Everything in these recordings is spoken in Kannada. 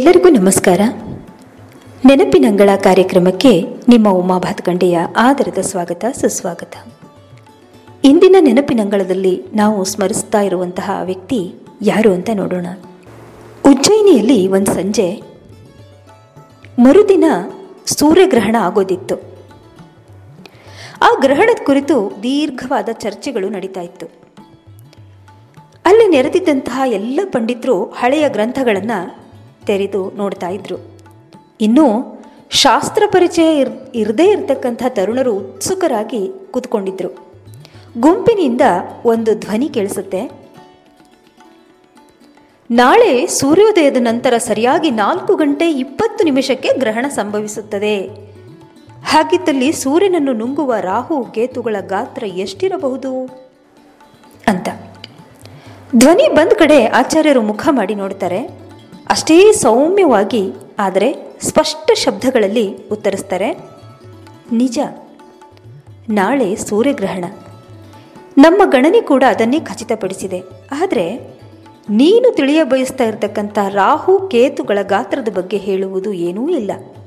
ಎಲ್ಲರಿಗೂ ನಮಸ್ಕಾರ ನೆನಪಿನಂಗಳ ಕಾರ್ಯಕ್ರಮಕ್ಕೆ ನಿಮ್ಮ ಉಮಾ ಭಾತ್ಕಂಡೆಯ ಆದರದ ಸ್ವಾಗತ ಸುಸ್ವಾಗತ ಇಂದಿನ ನೆನಪಿನಂಗಳದಲ್ಲಿ ನಾವು ಸ್ಮರಿಸ್ತಾ ಇರುವಂತಹ ವ್ಯಕ್ತಿ ಯಾರು ಅಂತ ನೋಡೋಣ ಉಜ್ಜಯಿನಿಯಲ್ಲಿ ಒಂದು ಸಂಜೆ ಮರುದಿನ ಸೂರ್ಯಗ್ರಹಣ ಆಗೋದಿತ್ತು ಆ ಗ್ರಹಣದ ಕುರಿತು ದೀರ್ಘವಾದ ಚರ್ಚೆಗಳು ನಡೀತಾ ಇತ್ತು ಅಲ್ಲಿ ನೆರೆದಿದ್ದಂತಹ ಎಲ್ಲ ಪಂಡಿತರು ಹಳೆಯ ಗ್ರಂಥಗಳನ್ನು ತೆರೆದು ನೋಡ್ತಾ ಇದ್ರು ಇನ್ನು ಶಾಸ್ತ್ರ ಪರಿಚಯ ಇರ್ ಇರದೇ ಇರತಕ್ಕಂಥ ತರುಣರು ಉತ್ಸುಕರಾಗಿ ಕೂತ್ಕೊಂಡಿದ್ರು ಗುಂಪಿನಿಂದ ಒಂದು ಧ್ವನಿ ಕೇಳಿಸುತ್ತೆ ನಾಳೆ ಸೂರ್ಯೋದಯದ ನಂತರ ಸರಿಯಾಗಿ ನಾಲ್ಕು ಗಂಟೆ ಇಪ್ಪತ್ತು ನಿಮಿಷಕ್ಕೆ ಗ್ರಹಣ ಸಂಭವಿಸುತ್ತದೆ ಹಾಗಿದ್ದಲ್ಲಿ ಸೂರ್ಯನನ್ನು ನುಂಗುವ ರಾಹು ಕೇತುಗಳ ಗಾತ್ರ ಎಷ್ಟಿರಬಹುದು ಅಂತ ಧ್ವನಿ ಬಂದ ಕಡೆ ಆಚಾರ್ಯರು ಮುಖ ಮಾಡಿ ನೋಡ್ತಾರೆ ಅಷ್ಟೇ ಸೌಮ್ಯವಾಗಿ ಆದರೆ ಸ್ಪಷ್ಟ ಶಬ್ದಗಳಲ್ಲಿ ಉತ್ತರಿಸ್ತಾರೆ ನಿಜ ನಾಳೆ ಸೂರ್ಯಗ್ರಹಣ ನಮ್ಮ ಗಣನೆ ಕೂಡ ಅದನ್ನೇ ಖಚಿತಪಡಿಸಿದೆ ಆದರೆ ನೀನು ತಿಳಿಯ ಬಯಸ್ತಾ ಇರತಕ್ಕಂಥ ರಾಹು ಕೇತುಗಳ ಗಾತ್ರದ ಬಗ್ಗೆ ಹೇಳುವುದು ಏನೂ ಇಲ್ಲ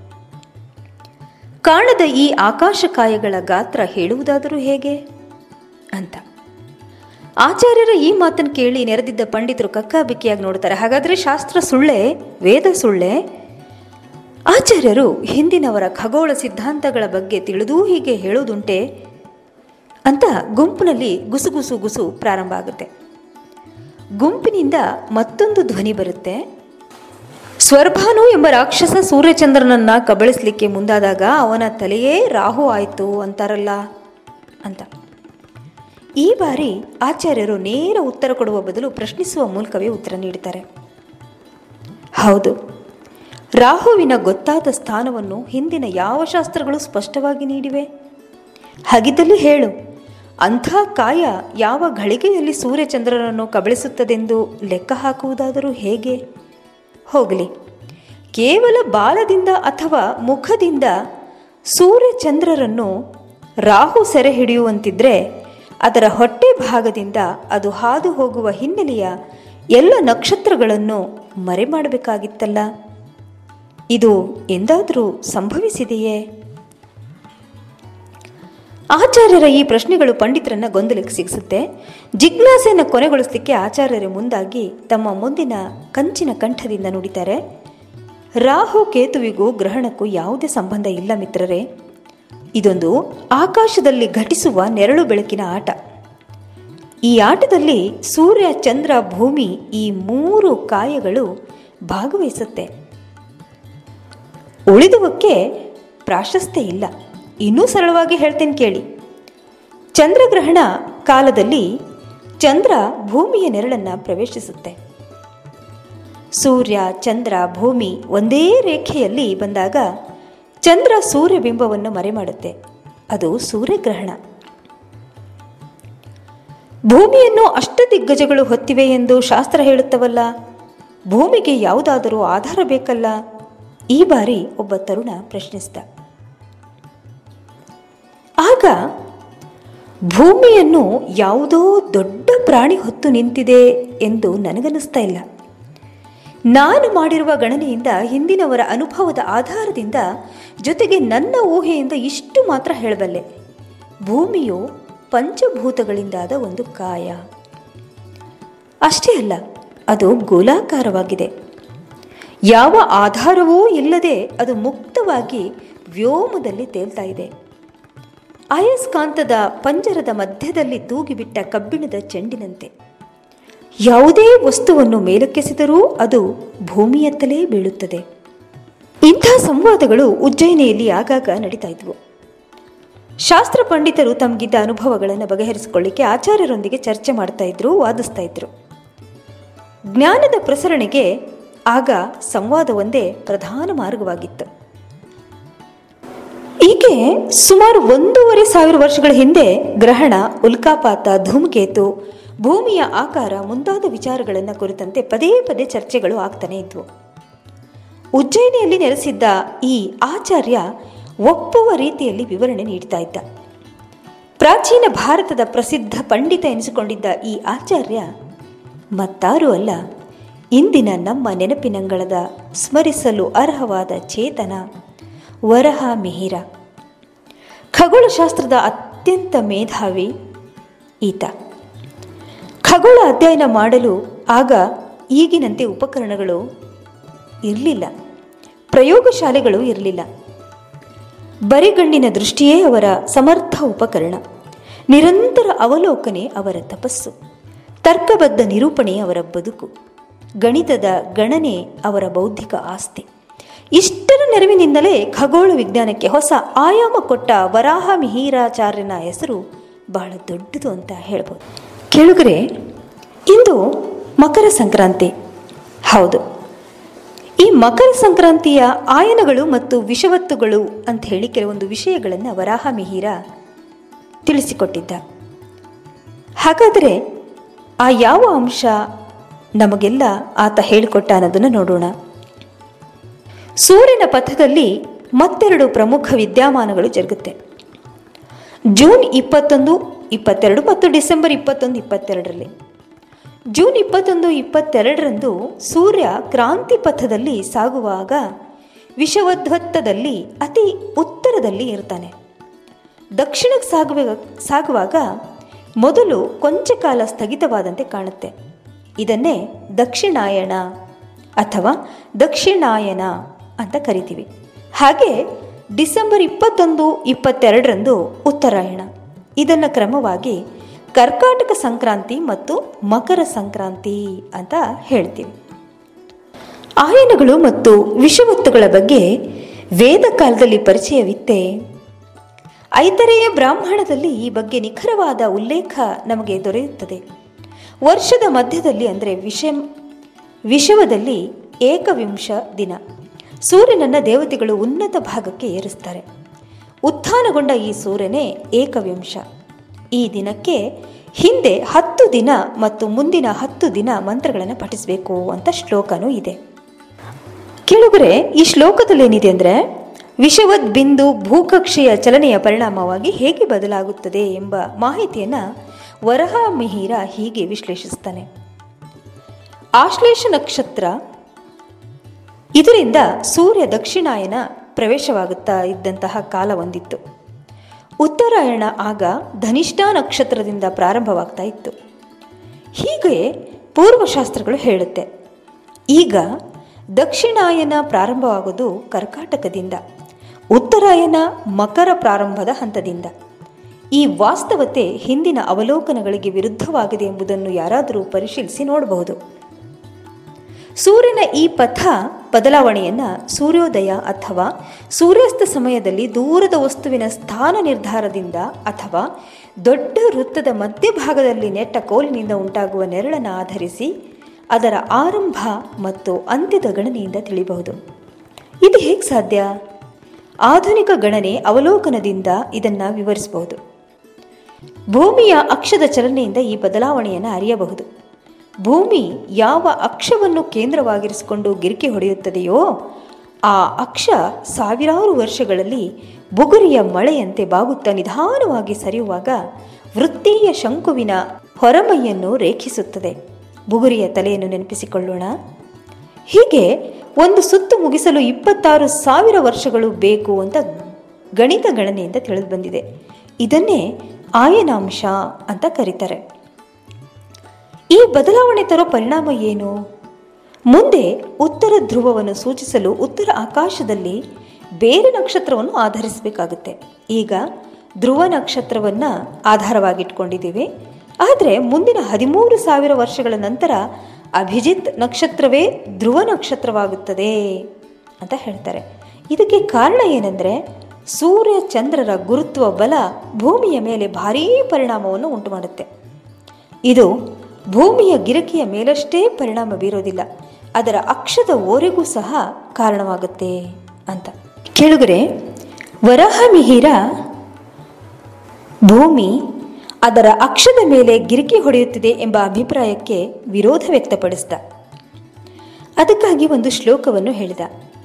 ಕಾಣದ ಈ ಆಕಾಶಕಾಯಗಳ ಗಾತ್ರ ಹೇಳುವುದಾದರೂ ಹೇಗೆ ಅಂತ ಆಚಾರ್ಯರ ಈ ಮಾತನ್ನು ಕೇಳಿ ನೆರೆದಿದ್ದ ಪಂಡಿತರು ಕಕ್ಕಾಬಿಕ್ಕಿಯಾಗಿ ನೋಡ್ತಾರೆ ಹಾಗಾದರೆ ಶಾಸ್ತ್ರ ಸುಳ್ಳೆ ವೇದ ಸುಳ್ಳೆ ಆಚಾರ್ಯರು ಹಿಂದಿನವರ ಖಗೋಳ ಸಿದ್ಧಾಂತಗಳ ಬಗ್ಗೆ ತಿಳಿದೂ ಹೀಗೆ ಹೇಳುವುದುಂಟೆ ಅಂತ ಗುಂಪಿನಲ್ಲಿ ಗುಸುಗುಸು ಗುಸು ಪ್ರಾರಂಭ ಆಗುತ್ತೆ ಗುಂಪಿನಿಂದ ಮತ್ತೊಂದು ಧ್ವನಿ ಬರುತ್ತೆ ಸ್ವರ್ಭಾನು ಎಂಬ ರಾಕ್ಷಸ ಸೂರ್ಯಚಂದ್ರನನ್ನ ಕಬಳಿಸ್ಲಿಕ್ಕೆ ಮುಂದಾದಾಗ ಅವನ ತಲೆಯೇ ರಾಹು ಆಯಿತು ಅಂತಾರಲ್ಲ ಅಂತ ಈ ಬಾರಿ ಆಚಾರ್ಯರು ನೇರ ಉತ್ತರ ಕೊಡುವ ಬದಲು ಪ್ರಶ್ನಿಸುವ ಮೂಲಕವೇ ಉತ್ತರ ನೀಡುತ್ತಾರೆ ಹೌದು ರಾಹುವಿನ ಗೊತ್ತಾದ ಸ್ಥಾನವನ್ನು ಹಿಂದಿನ ಯಾವ ಶಾಸ್ತ್ರಗಳು ಸ್ಪಷ್ಟವಾಗಿ ನೀಡಿವೆ ಹಾಗಿದ್ದಲ್ಲಿ ಹೇಳು ಅಂಥ ಕಾಯ ಯಾವ ಘಳಿಗೆಯಲ್ಲಿ ಸೂರ್ಯಚಂದ್ರನನ್ನು ಕಬಳಿಸುತ್ತದೆಂದು ಲೆಕ್ಕ ಹಾಕುವುದಾದರೂ ಹೇಗೆ ಹೋಗಲಿ ಕೇವಲ ಬಾಲದಿಂದ ಅಥವಾ ಮುಖದಿಂದ ಸೂರ್ಯಚಂದ್ರರನ್ನು ರಾಹು ಸೆರೆ ಹಿಡಿಯುವಂತಿದ್ರೆ ಅದರ ಹೊಟ್ಟೆ ಭಾಗದಿಂದ ಅದು ಹಾದು ಹೋಗುವ ಹಿನ್ನೆಲೆಯ ಎಲ್ಲ ನಕ್ಷತ್ರಗಳನ್ನು ಮರೆ ಮಾಡಬೇಕಾಗಿತ್ತಲ್ಲ ಇದು ಎಂದಾದರೂ ಸಂಭವಿಸಿದೆಯೇ ಆಚಾರ್ಯರ ಈ ಪ್ರಶ್ನೆಗಳು ಪಂಡಿತರನ್ನ ಗೊಂದಲಕ್ಕೆ ಸಿಗಿಸುತ್ತೆ ಜಿಜ್ಞಾಸೆಯನ್ನು ಕೊನೆಗೊಳಿಸಲಿಕ್ಕೆ ಆಚಾರ್ಯರೇ ಮುಂದಾಗಿ ತಮ್ಮ ಮುಂದಿನ ಕಂಚಿನ ಕಂಠದಿಂದ ನುಡಿತಾರೆ ರಾಹು ಕೇತುವಿಗೂ ಗ್ರಹಣಕ್ಕೂ ಯಾವುದೇ ಸಂಬಂಧ ಇಲ್ಲ ಮಿತ್ರರೇ ಇದೊಂದು ಆಕಾಶದಲ್ಲಿ ಘಟಿಸುವ ನೆರಳು ಬೆಳಕಿನ ಆಟ ಈ ಆಟದಲ್ಲಿ ಸೂರ್ಯ ಚಂದ್ರ ಭೂಮಿ ಈ ಮೂರು ಕಾಯಗಳು ಭಾಗವಹಿಸುತ್ತೆ ಉಳಿದುವಕ್ಕೆ ಪ್ರಾಶಸ್ತ್ಯ ಇಲ್ಲ ಇನ್ನೂ ಸರಳವಾಗಿ ಹೇಳ್ತೇನೆ ಕೇಳಿ ಚಂದ್ರಗ್ರಹಣ ಕಾಲದಲ್ಲಿ ಚಂದ್ರ ಭೂಮಿಯ ನೆರಳನ್ನು ಪ್ರವೇಶಿಸುತ್ತೆ ಸೂರ್ಯ ಚಂದ್ರ ಭೂಮಿ ಒಂದೇ ರೇಖೆಯಲ್ಲಿ ಬಂದಾಗ ಚಂದ್ರ ಸೂರ್ಯಬಿಂಬವನ್ನು ಮರೆಮಾಡುತ್ತೆ ಅದು ಸೂರ್ಯಗ್ರಹಣ ಭೂಮಿಯನ್ನು ಅಷ್ಟದಿಗ್ಗಜಗಳು ಹೊತ್ತಿವೆ ಎಂದು ಶಾಸ್ತ್ರ ಹೇಳುತ್ತವಲ್ಲ ಭೂಮಿಗೆ ಯಾವುದಾದರೂ ಆಧಾರ ಬೇಕಲ್ಲ ಈ ಬಾರಿ ಒಬ್ಬ ತರುಣ ಪ್ರಶ್ನಿಸಿದ ಆಗ ಭೂಮಿಯನ್ನು ಯಾವುದೋ ದೊಡ್ಡ ಪ್ರಾಣಿ ಹೊತ್ತು ನಿಂತಿದೆ ಎಂದು ನನಗನ್ನಿಸ್ತಾ ಇಲ್ಲ ನಾನು ಮಾಡಿರುವ ಗಣನೆಯಿಂದ ಹಿಂದಿನವರ ಅನುಭವದ ಆಧಾರದಿಂದ ಜೊತೆಗೆ ನನ್ನ ಊಹೆಯಿಂದ ಇಷ್ಟು ಮಾತ್ರ ಹೇಳಬಲ್ಲೆ ಭೂಮಿಯು ಪಂಚಭೂತಗಳಿಂದಾದ ಒಂದು ಕಾಯ ಅಷ್ಟೇ ಅಲ್ಲ ಅದು ಗೋಲಾಕಾರವಾಗಿದೆ ಯಾವ ಆಧಾರವೂ ಇಲ್ಲದೆ ಅದು ಮುಕ್ತವಾಗಿ ವ್ಯೋಮದಲ್ಲಿ ತೇಲ್ತಾ ಇದೆ ಅಯಸ್ಕಾಂತದ ಪಂಜರದ ಮಧ್ಯದಲ್ಲಿ ತೂಗಿಬಿಟ್ಟ ಕಬ್ಬಿಣದ ಚೆಂಡಿನಂತೆ ಯಾವುದೇ ವಸ್ತುವನ್ನು ಮೇಲಕ್ಕೆಸೆದರೂ ಅದು ಭೂಮಿಯತ್ತಲೇ ಬೀಳುತ್ತದೆ ಇಂಥ ಸಂವಾದಗಳು ಉಜ್ಜಯಿನಿಯಲ್ಲಿ ಆಗಾಗ ನಡೀತಾ ಇದ್ವು ಶಾಸ್ತ್ರ ಪಂಡಿತರು ತಮಗಿದ್ದ ಅನುಭವಗಳನ್ನು ಬಗೆಹರಿಸಿಕೊಳ್ಳಿಕ್ಕೆ ಆಚಾರ್ಯರೊಂದಿಗೆ ಚರ್ಚೆ ಮಾಡ್ತಾ ಇದ್ರು ವಾದಿಸ್ತಾ ಇದ್ರು ಜ್ಞಾನದ ಪ್ರಸರಣೆಗೆ ಆಗ ಸಂವಾದ ಒಂದೇ ಪ್ರಧಾನ ಮಾರ್ಗವಾಗಿತ್ತು ಹೀಗೆ ಸುಮಾರು ಒಂದೂವರೆ ಸಾವಿರ ವರ್ಷಗಳ ಹಿಂದೆ ಗ್ರಹಣ ಉಲ್ಕಾಪಾತ ಧೂಮಕೇತು ಭೂಮಿಯ ಆಕಾರ ಮುಂತಾದ ವಿಚಾರಗಳನ್ನು ಕುರಿತಂತೆ ಪದೇ ಪದೇ ಚರ್ಚೆಗಳು ಆಗ್ತಾನೆ ಇದ್ವು ಉಜ್ಜಯಿನಿಯಲ್ಲಿ ನೆಲೆಸಿದ್ದ ಈ ಆಚಾರ್ಯ ಒಪ್ಪುವ ರೀತಿಯಲ್ಲಿ ವಿವರಣೆ ನೀಡ್ತಾ ಇದ್ದ ಪ್ರಾಚೀನ ಭಾರತದ ಪ್ರಸಿದ್ಧ ಪಂಡಿತ ಎನಿಸಿಕೊಂಡಿದ್ದ ಈ ಆಚಾರ್ಯ ಮತ್ತಾರೂ ಅಲ್ಲ ಇಂದಿನ ನಮ್ಮ ನೆನಪಿನಂಗಳದ ಸ್ಮರಿಸಲು ಅರ್ಹವಾದ ಚೇತನ ವರಹ ಮಿಹಿರ ಖಗೋಳಶಾಸ್ತ್ರದ ಅತ್ಯಂತ ಮೇಧಾವಿ ಈತ ಖಗೋಳ ಅಧ್ಯಯನ ಮಾಡಲು ಆಗ ಈಗಿನಂತೆ ಉಪಕರಣಗಳು ಇರಲಿಲ್ಲ ಪ್ರಯೋಗಶಾಲೆಗಳು ಇರಲಿಲ್ಲ ಬರಿಗಣ್ಣಿನ ದೃಷ್ಟಿಯೇ ಅವರ ಸಮರ್ಥ ಉಪಕರಣ ನಿರಂತರ ಅವಲೋಕನೆ ಅವರ ತಪಸ್ಸು ತರ್ಕಬದ್ಧ ನಿರೂಪಣೆ ಅವರ ಬದುಕು ಗಣಿತದ ಗಣನೆ ಅವರ ಬೌದ್ಧಿಕ ಆಸ್ತಿ ಇಷ್ಟರ ನೆರವಿನಿಂದಲೇ ಖಗೋಳ ವಿಜ್ಞಾನಕ್ಕೆ ಹೊಸ ಆಯಾಮ ಕೊಟ್ಟ ವರಾಹ ಮಿಹಿರಾಚಾರ್ಯನ ಹೆಸರು ಬಹಳ ದೊಡ್ಡದು ಅಂತ ಹೇಳ್ಬೋದು ಕೇಳುಗರೆ ಇಂದು ಮಕರ ಸಂಕ್ರಾಂತಿ ಹೌದು ಈ ಮಕರ ಸಂಕ್ರಾಂತಿಯ ಆಯನಗಳು ಮತ್ತು ವಿಷವತ್ತುಗಳು ಅಂತ ಹೇಳಿ ಕೆಲವೊಂದು ವಿಷಯಗಳನ್ನು ವರಾಹ ಮಿಹಿರ ತಿಳಿಸಿಕೊಟ್ಟಿದ್ದ ಹಾಗಾದರೆ ಆ ಯಾವ ಅಂಶ ನಮಗೆಲ್ಲ ಆತ ಹೇಳಿಕೊಟ್ಟ ಅನ್ನೋದನ್ನು ನೋಡೋಣ ಸೂರ್ಯನ ಪಥದಲ್ಲಿ ಮತ್ತೆರಡು ಪ್ರಮುಖ ವಿದ್ಯಮಾನಗಳು ಜರುಗುತ್ತೆ ಜೂನ್ ಇಪ್ಪತ್ತೊಂದು ಇಪ್ಪತ್ತೆರಡು ಮತ್ತು ಡಿಸೆಂಬರ್ ಇಪ್ಪತ್ತೊಂದು ಇಪ್ಪತ್ತೆರಡರಲ್ಲಿ ಜೂನ್ ಇಪ್ಪತ್ತೊಂದು ಇಪ್ಪತ್ತೆರಡರಂದು ಸೂರ್ಯ ಕ್ರಾಂತಿ ಪಥದಲ್ಲಿ ಸಾಗುವಾಗ ವಿಷವಧ್ವತ್ತದಲ್ಲಿ ಅತಿ ಉತ್ತರದಲ್ಲಿ ಇರ್ತಾನೆ ದಕ್ಷಿಣಕ್ಕೆ ಸಾಗುವ ಸಾಗುವಾಗ ಮೊದಲು ಕೊಂಚ ಕಾಲ ಸ್ಥಗಿತವಾದಂತೆ ಕಾಣುತ್ತೆ ಇದನ್ನೇ ದಕ್ಷಿಣಾಯಣ ಅಥವಾ ದಕ್ಷಿಣಾಯನ ಅಂತ ಕರಿತೀವಿ ಹಾಗೆ ಡಿಸೆಂಬರ್ ಇಪ್ಪತ್ತೊಂದು ಇಪ್ಪತ್ತೆರಡರಂದು ಉತ್ತರಾಯಣ ಇದನ್ನು ಕ್ರಮವಾಗಿ ಕರ್ಕಾಟಕ ಸಂಕ್ರಾಂತಿ ಮತ್ತು ಮಕರ ಸಂಕ್ರಾಂತಿ ಅಂತ ಹೇಳ್ತೀವಿ ಆಯನಗಳು ಮತ್ತು ವಿಷವತ್ತುಗಳ ಬಗ್ಗೆ ವೇದ ಕಾಲದಲ್ಲಿ ಪರಿಚಯವಿತ್ತೆ ಐತರೆಯ ಬ್ರಾಹ್ಮಣದಲ್ಲಿ ಈ ಬಗ್ಗೆ ನಿಖರವಾದ ಉಲ್ಲೇಖ ನಮಗೆ ದೊರೆಯುತ್ತದೆ ವರ್ಷದ ಮಧ್ಯದಲ್ಲಿ ಅಂದರೆ ವಿಷ ವಿಷವದಲ್ಲಿ ಏಕವಿಂಶ ದಿನ ಸೂರ್ಯನನ್ನ ದೇವತೆಗಳು ಉನ್ನತ ಭಾಗಕ್ಕೆ ಏರಿಸ್ತಾರೆ ಉತ್ಥಾನಗೊಂಡ ಈ ಸೂರ್ಯನೇ ಏಕವಿಂಶ ಈ ದಿನಕ್ಕೆ ಹಿಂದೆ ಹತ್ತು ದಿನ ಮತ್ತು ಮುಂದಿನ ಹತ್ತು ದಿನ ಮಂತ್ರಗಳನ್ನು ಪಠಿಸಬೇಕು ಅಂತ ಶ್ಲೋಕನೂ ಇದೆ ಕೇಳುಗರೆ ಈ ಶ್ಲೋಕದಲ್ಲಿ ಏನಿದೆ ಅಂದರೆ ವಿಷವದ್ ಬಿಂದು ಭೂಕಕ್ಷೆಯ ಚಲನೆಯ ಪರಿಣಾಮವಾಗಿ ಹೇಗೆ ಬದಲಾಗುತ್ತದೆ ಎಂಬ ಮಾಹಿತಿಯನ್ನು ವರಹ ಮಿಹಿರ ಹೀಗೆ ವಿಶ್ಲೇಷಿಸ್ತಾನೆ ಆಶ್ಲೇಷ ನಕ್ಷತ್ರ ಇದರಿಂದ ಸೂರ್ಯ ದಕ್ಷಿಣಾಯನ ಪ್ರವೇಶವಾಗುತ್ತಾ ಇದ್ದಂತಹ ಕಾಲ ಒಂದಿತ್ತು ಉತ್ತರಾಯಣ ಆಗ ಧನಿಷ್ಠ ನಕ್ಷತ್ರದಿಂದ ಪ್ರಾರಂಭವಾಗ್ತಾ ಇತ್ತು ಹೀಗೆ ಪೂರ್ವಶಾಸ್ತ್ರಗಳು ಹೇಳುತ್ತೆ ಈಗ ದಕ್ಷಿಣಾಯನ ಪ್ರಾರಂಭವಾಗೋದು ಕರ್ಕಾಟಕದಿಂದ ಉತ್ತರಾಯಣ ಮಕರ ಪ್ರಾರಂಭದ ಹಂತದಿಂದ ಈ ವಾಸ್ತವತೆ ಹಿಂದಿನ ಅವಲೋಕನಗಳಿಗೆ ವಿರುದ್ಧವಾಗಿದೆ ಎಂಬುದನ್ನು ಯಾರಾದರೂ ಪರಿಶೀಲಿಸಿ ನೋಡಬಹುದು ಸೂರ್ಯನ ಈ ಪಥ ಬದಲಾವಣೆಯನ್ನು ಸೂರ್ಯೋದಯ ಅಥವಾ ಸೂರ್ಯಾಸ್ತ ಸಮಯದಲ್ಲಿ ದೂರದ ವಸ್ತುವಿನ ಸ್ಥಾನ ನಿರ್ಧಾರದಿಂದ ಅಥವಾ ದೊಡ್ಡ ವೃತ್ತದ ಮಧ್ಯಭಾಗದಲ್ಲಿ ನೆಟ್ಟ ಕೋಲಿನಿಂದ ಉಂಟಾಗುವ ನೆರಳನ್ನು ಆಧರಿಸಿ ಅದರ ಆರಂಭ ಮತ್ತು ಅಂತ್ಯದ ಗಣನೆಯಿಂದ ತಿಳಿಬಹುದು ಇದು ಹೇಗೆ ಸಾಧ್ಯ ಆಧುನಿಕ ಗಣನೆ ಅವಲೋಕನದಿಂದ ಇದನ್ನು ವಿವರಿಸಬಹುದು ಭೂಮಿಯ ಅಕ್ಷದ ಚಲನೆಯಿಂದ ಈ ಬದಲಾವಣೆಯನ್ನು ಅರಿಯಬಹುದು ಭೂಮಿ ಯಾವ ಅಕ್ಷವನ್ನು ಕೇಂದ್ರವಾಗಿರಿಸಿಕೊಂಡು ಗಿರಿಕೆ ಹೊಡೆಯುತ್ತದೆಯೋ ಆ ಅಕ್ಷ ಸಾವಿರಾರು ವರ್ಷಗಳಲ್ಲಿ ಬುಗುರಿಯ ಮಳೆಯಂತೆ ಬಾಗುತ್ತಾ ನಿಧಾನವಾಗಿ ಸರಿಯುವಾಗ ವೃತ್ತೀಯ ಶಂಕುವಿನ ಹೊರಮೈಯನ್ನು ರೇಖಿಸುತ್ತದೆ ಬುಗುರಿಯ ತಲೆಯನ್ನು ನೆನಪಿಸಿಕೊಳ್ಳೋಣ ಹೀಗೆ ಒಂದು ಸುತ್ತು ಮುಗಿಸಲು ಇಪ್ಪತ್ತಾರು ಸಾವಿರ ವರ್ಷಗಳು ಬೇಕು ಅಂತ ಗಣಿತ ಗಣನೆಯಿಂದ ತಿಳಿದು ಬಂದಿದೆ ಇದನ್ನೇ ಆಯನಾಂಶ ಅಂತ ಕರೀತಾರೆ ಈ ಬದಲಾವಣೆ ತರೋ ಪರಿಣಾಮ ಏನು ಮುಂದೆ ಉತ್ತರ ಧ್ರುವವನ್ನು ಸೂಚಿಸಲು ಉತ್ತರ ಆಕಾಶದಲ್ಲಿ ಬೇರೆ ನಕ್ಷತ್ರವನ್ನು ಆಧರಿಸಬೇಕಾಗುತ್ತೆ ಈಗ ಧ್ರುವ ನಕ್ಷತ್ರವನ್ನು ಆಧಾರವಾಗಿಟ್ಕೊಂಡಿದ್ದೀವಿ ಆದರೆ ಮುಂದಿನ ಹದಿಮೂರು ಸಾವಿರ ವರ್ಷಗಳ ನಂತರ ಅಭಿಜಿತ್ ನಕ್ಷತ್ರವೇ ಧ್ರುವ ನಕ್ಷತ್ರವಾಗುತ್ತದೆ ಅಂತ ಹೇಳ್ತಾರೆ ಇದಕ್ಕೆ ಕಾರಣ ಏನೆಂದರೆ ಸೂರ್ಯ ಚಂದ್ರರ ಗುರುತ್ವ ಬಲ ಭೂಮಿಯ ಮೇಲೆ ಭಾರೀ ಪರಿಣಾಮವನ್ನು ಉಂಟು ಮಾಡುತ್ತೆ ಇದು ಭೂಮಿಯ ಗಿರಕಿಯ ಮೇಲಷ್ಟೇ ಪರಿಣಾಮ ಬೀರೋದಿಲ್ಲ ಅದರ ಅಕ್ಷದ ಓರೆಗೂ ಸಹ ಕಾರಣವಾಗುತ್ತೆ ಅಂತ ಕೇಳುಗರೆ ವರಾಹ ಮಿಹಿರ ಭೂಮಿ ಅದರ ಅಕ್ಷದ ಮೇಲೆ ಗಿರಿಕಿ ಹೊಡೆಯುತ್ತಿದೆ ಎಂಬ ಅಭಿಪ್ರಾಯಕ್ಕೆ ವಿರೋಧ ವ್ಯಕ್ತಪಡಿಸಿದ ಅದಕ್ಕಾಗಿ ಒಂದು ಶ್ಲೋಕವನ್ನು ಹೇಳಿದ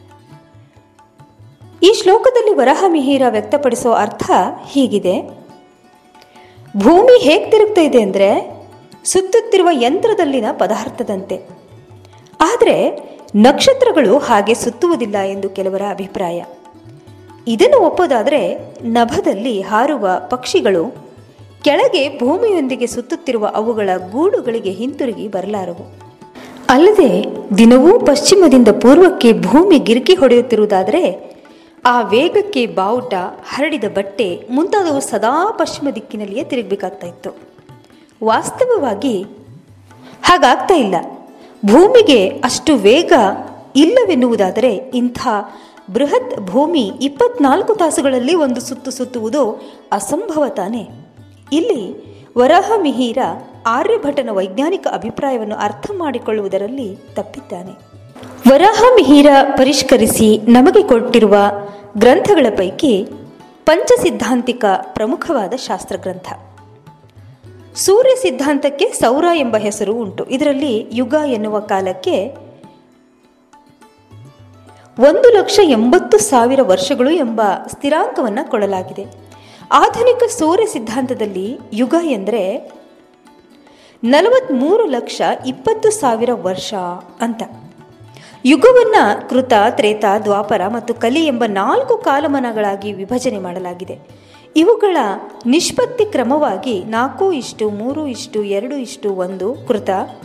ಈ ಶ್ಲೋಕದಲ್ಲಿ ವರಹ ಮಿಹಿರ ವ್ಯಕ್ತಪಡಿಸೋ ಅರ್ಥ ಹೀಗಿದೆ ಭೂಮಿ ಹೇಗೆ ತಿರುಗ್ತಾ ಇದೆ ಅಂದರೆ ಸುತ್ತುತ್ತಿರುವ ಯಂತ್ರದಲ್ಲಿನ ಪದಾರ್ಥದಂತೆ ಆದರೆ ನಕ್ಷತ್ರಗಳು ಹಾಗೆ ಸುತ್ತುವುದಿಲ್ಲ ಎಂದು ಕೆಲವರ ಅಭಿಪ್ರಾಯ ಇದನ್ನು ಒಪ್ಪೋದಾದರೆ ನಭದಲ್ಲಿ ಹಾರುವ ಪಕ್ಷಿಗಳು ಕೆಳಗೆ ಭೂಮಿಯೊಂದಿಗೆ ಸುತ್ತುತ್ತಿರುವ ಅವುಗಳ ಗೂಡುಗಳಿಗೆ ಹಿಂತಿರುಗಿ ಬರಲಾರವು ಅಲ್ಲದೆ ದಿನವೂ ಪಶ್ಚಿಮದಿಂದ ಪೂರ್ವಕ್ಕೆ ಭೂಮಿ ಗಿರ್ಕಿ ಹೊಡೆಯುತ್ತಿರುವುದಾದರೆ ಆ ವೇಗಕ್ಕೆ ಬಾವುಟ ಹರಡಿದ ಬಟ್ಟೆ ಮುಂತಾದವು ಸದಾ ಪಶ್ಚಿಮ ದಿಕ್ಕಿನಲ್ಲಿಯೇ ತಿರುಗಬೇಕಾಗ್ತಾ ಇತ್ತು ವಾಸ್ತವವಾಗಿ ಹಾಗಾಗ್ತಾ ಇಲ್ಲ ಭೂಮಿಗೆ ಅಷ್ಟು ವೇಗ ಇಲ್ಲವೆನ್ನುವುದಾದರೆ ಇಂಥ ಬೃಹತ್ ಭೂಮಿ ಇಪ್ಪತ್ನಾಲ್ಕು ತಾಸುಗಳಲ್ಲಿ ಒಂದು ಸುತ್ತು ಸುತ್ತುವುದು ಅಸಂಭವ ತಾನೆ ಇಲ್ಲಿ ವರಾಹ ಮಿಹಿರ ಆರ್ಯಭಟನ ವೈಜ್ಞಾನಿಕ ಅಭಿಪ್ರಾಯವನ್ನು ಅರ್ಥ ಮಾಡಿಕೊಳ್ಳುವುದರಲ್ಲಿ ತಪ್ಪಿದ್ದಾನೆ ವರಾಹ ಮಿಹಿರ ಪರಿಷ್ಕರಿಸಿ ನಮಗೆ ಕೊಟ್ಟಿರುವ ಗ್ರಂಥಗಳ ಪೈಕಿ ಪಂಚಸಿದ್ಧಾಂತಿಕ ಪ್ರಮುಖವಾದ ಶಾಸ್ತ್ರಗ್ರಂಥ ಸೂರ್ಯ ಸಿದ್ಧಾಂತಕ್ಕೆ ಸೌರ ಎಂಬ ಹೆಸರು ಉಂಟು ಇದರಲ್ಲಿ ಯುಗ ಎನ್ನುವ ಕಾಲಕ್ಕೆ ಒಂದು ಲಕ್ಷ ಎಂಬತ್ತು ಸಾವಿರ ವರ್ಷಗಳು ಎಂಬ ಸ್ಥಿರಾಂಕವನ್ನು ಕೊಡಲಾಗಿದೆ ಆಧುನಿಕ ಸೂರ್ಯ ಸಿದ್ಧಾಂತದಲ್ಲಿ ಯುಗ ಎಂದರೆ ನಲವತ್ತ್ಮೂರು ಲಕ್ಷ ಇಪ್ಪತ್ತು ಸಾವಿರ ವರ್ಷ ಅಂತ ಯುಗವನ್ನು ಕೃತ ತ್ರೇತ ದ್ವಾಪರ ಮತ್ತು ಕಲಿ ಎಂಬ ನಾಲ್ಕು ಕಾಲಮಾನಗಳಾಗಿ ವಿಭಜನೆ ಮಾಡಲಾಗಿದೆ ಇವುಗಳ ನಿಷ್ಪತ್ತಿ ಕ್ರಮವಾಗಿ ನಾಲ್ಕು ಇಷ್ಟು ಮೂರು ಇಷ್ಟು ಎರಡು ಇಷ್ಟು ಒಂದು ಕೃತ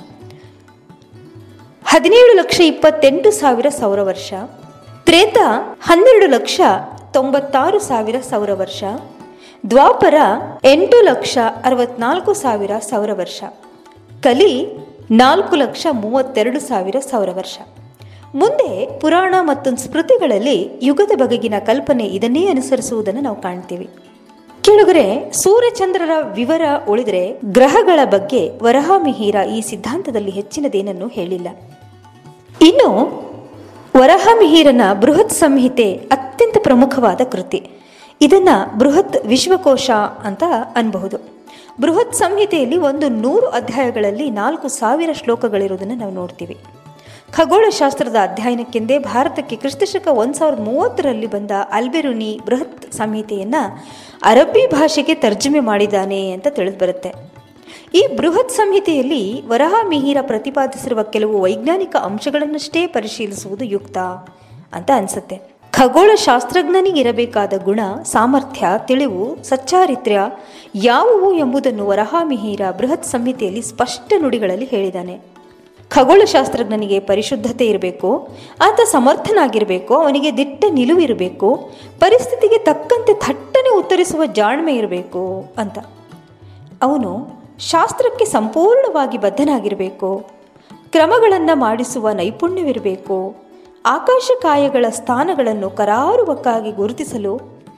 ಹದಿನೇಳು ಲಕ್ಷ ಇಪ್ಪತ್ತೆಂಟು ಸಾವಿರ ಸೌರ ವರ್ಷ ತ್ರೇತ ಹನ್ನೆರಡು ಲಕ್ಷ ತೊಂಬತ್ತಾರು ಸಾವಿರ ಸೌರ ವರ್ಷ ದ್ವಾಪರ ಎಂಟು ಲಕ್ಷ ಅರವತ್ನಾಲ್ಕು ಸಾವಿರ ಸೌರ ವರ್ಷ ಕಲಿ ನಾಲ್ಕು ಲಕ್ಷ ಮೂವತ್ತೆರಡು ಸಾವಿರ ಸೌರ ವರ್ಷ ಮುಂದೆ ಪುರಾಣ ಮತ್ತು ಸ್ಮೃತಿಗಳಲ್ಲಿ ಯುಗದ ಬಗೆಗಿನ ಕಲ್ಪನೆ ಇದನ್ನೇ ಅನುಸರಿಸುವುದನ್ನು ನಾವು ಕಾಣ್ತೀವಿ ಕೆಳಗರೆ ಸೂರ್ಯಚಂದ್ರರ ವಿವರ ಉಳಿದರೆ ಗ್ರಹಗಳ ಬಗ್ಗೆ ವರಹಾಮಿಹಿರ ಈ ಸಿದ್ಧಾಂತದಲ್ಲಿ ಹೆಚ್ಚಿನದೇನನ್ನು ಹೇಳಿಲ್ಲ ಇನ್ನು ವರಹಮಿಹಿರನ ಬೃಹತ್ ಸಂಹಿತೆ ಅತ್ಯಂತ ಪ್ರಮುಖವಾದ ಕೃತಿ ಇದನ್ನ ಬೃಹತ್ ವಿಶ್ವಕೋಶ ಅಂತ ಅನ್ಬಹುದು ಬೃಹತ್ ಸಂಹಿತೆಯಲ್ಲಿ ಒಂದು ನೂರು ಅಧ್ಯಾಯಗಳಲ್ಲಿ ನಾಲ್ಕು ಸಾವಿರ ಶ್ಲೋಕಗಳಿರುವುದನ್ನು ನಾವು ನೋಡ್ತೀವಿ ಖಗೋಳಶಾಸ್ತ್ರದ ಅಧ್ಯಯನಕ್ಕೆಂದೇ ಭಾರತಕ್ಕೆ ಕ್ರಿಸ್ತಶಕ ಒಂದು ಸಾವಿರದ ಮೂವತ್ತರಲ್ಲಿ ಬಂದ ಅಲ್ಬೆರುನಿ ಬೃಹತ್ ಸಂಹಿತೆಯನ್ನು ಅರಬ್ಬಿ ಭಾಷೆಗೆ ತರ್ಜುಮೆ ಮಾಡಿದ್ದಾನೆ ಅಂತ ತಿಳಿದು ಬರುತ್ತೆ ಈ ಬೃಹತ್ ಸಂಹಿತೆಯಲ್ಲಿ ವರಹ ಮಿಹಿರ ಪ್ರತಿಪಾದಿಸಿರುವ ಕೆಲವು ವೈಜ್ಞಾನಿಕ ಅಂಶಗಳನ್ನಷ್ಟೇ ಪರಿಶೀಲಿಸುವುದು ಯುಕ್ತ ಅಂತ ಅನಿಸುತ್ತೆ ಖಗೋಳ ಶಾಸ್ತ್ರಜ್ಞನಿಗಿರಬೇಕಾದ ಗುಣ ಸಾಮರ್ಥ್ಯ ತಿಳಿವು ಸಚ್ಚಾರಿತ್ರ್ಯ ಯಾವುವು ಎಂಬುದನ್ನು ವರಹಾಮಿಹಿರ ಬೃಹತ್ ಸಂಹಿತೆಯಲ್ಲಿ ಸ್ಪಷ್ಟ ನುಡಿಗಳಲ್ಲಿ ಹೇಳಿದ್ದಾನೆ ಖಗೋಳಶಾಸ್ತ್ರಜ್ಞನಿಗೆ ಪರಿಶುದ್ಧತೆ ಇರಬೇಕು ಆತ ಸಮರ್ಥನಾಗಿರಬೇಕು ಅವನಿಗೆ ದಿಟ್ಟ ನಿಲುವಿರಬೇಕು ಪರಿಸ್ಥಿತಿಗೆ ತಕ್ಕಂತೆ ಥಟ್ಟನೆ ಉತ್ತರಿಸುವ ಜಾಣ್ಮೆ ಇರಬೇಕು ಅಂತ ಅವನು ಶಾಸ್ತ್ರಕ್ಕೆ ಸಂಪೂರ್ಣವಾಗಿ ಬದ್ಧನಾಗಿರಬೇಕು ಕ್ರಮಗಳನ್ನು ಮಾಡಿಸುವ ನೈಪುಣ್ಯವಿರಬೇಕು ಆಕಾಶಕಾಯಗಳ ಸ್ಥಾನಗಳನ್ನು ಕರಾರುವಕ್ಕಾಗಿ ಗುರುತಿಸಲು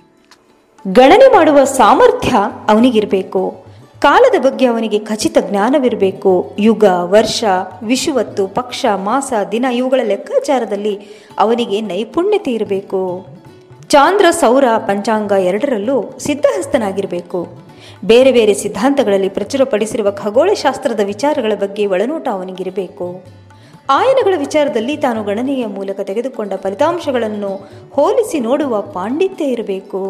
ಗಣನೆ ಮಾಡುವ ಸಾಮರ್ಥ್ಯ ಅವನಿಗಿರಬೇಕು ಕಾಲದ ಬಗ್ಗೆ ಅವನಿಗೆ ಖಚಿತ ಜ್ಞಾನವಿರಬೇಕು ಯುಗ ವರ್ಷ ವಿಷುವತ್ತು ಪಕ್ಷ ಮಾಸ ದಿನ ಇವುಗಳ ಲೆಕ್ಕಾಚಾರದಲ್ಲಿ ಅವನಿಗೆ ನೈಪುಣ್ಯತೆ ಇರಬೇಕು ಚಾಂದ್ರ ಸೌರ ಪಂಚಾಂಗ ಎರಡರಲ್ಲೂ ಸಿದ್ಧಹಸ್ತನಾಗಿರಬೇಕು ಬೇರೆ ಬೇರೆ ಸಿದ್ಧಾಂತಗಳಲ್ಲಿ ಪ್ರಚುರಪಡಿಸಿರುವ ಖಗೋಳಶಾಸ್ತ್ರದ ವಿಚಾರಗಳ ಬಗ್ಗೆ ಒಳನೋಟ ಅವನಿಗಿರಬೇಕು ಆಯನಗಳ ವಿಚಾರದಲ್ಲಿ ತಾನು ಗಣನೆಯ ಮೂಲಕ ತೆಗೆದುಕೊಂಡ ಫಲಿತಾಂಶಗಳನ್ನು ಹೋಲಿಸಿ ನೋಡುವ ಪಾಂಡಿತ್ಯ ಇರಬೇಕು